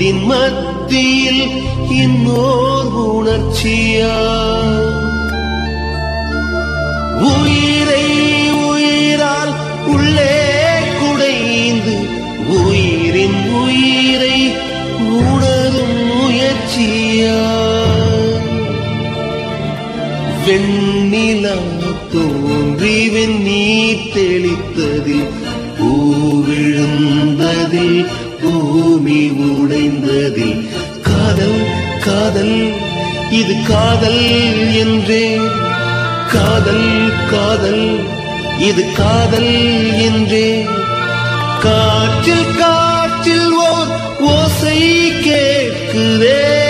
உயிரின் மத்தியில் இன்னோர் உணர்ச்சியா உயிரை உயிரால் உள்ளே குடைந்து உயிரின் உயிரை உணரும் முயற்சியா வெண்ணிலா தோன்றி வெந்நீர் தெளித்ததில் பூ விழுந்ததில் பூமி உடைந்ததில் காதல் காதல் இது காதல் என்றே காதல் காதல் இது காதல் என்றே காற்றில் காற்றில் ஓர் ஓசை கேட்குதே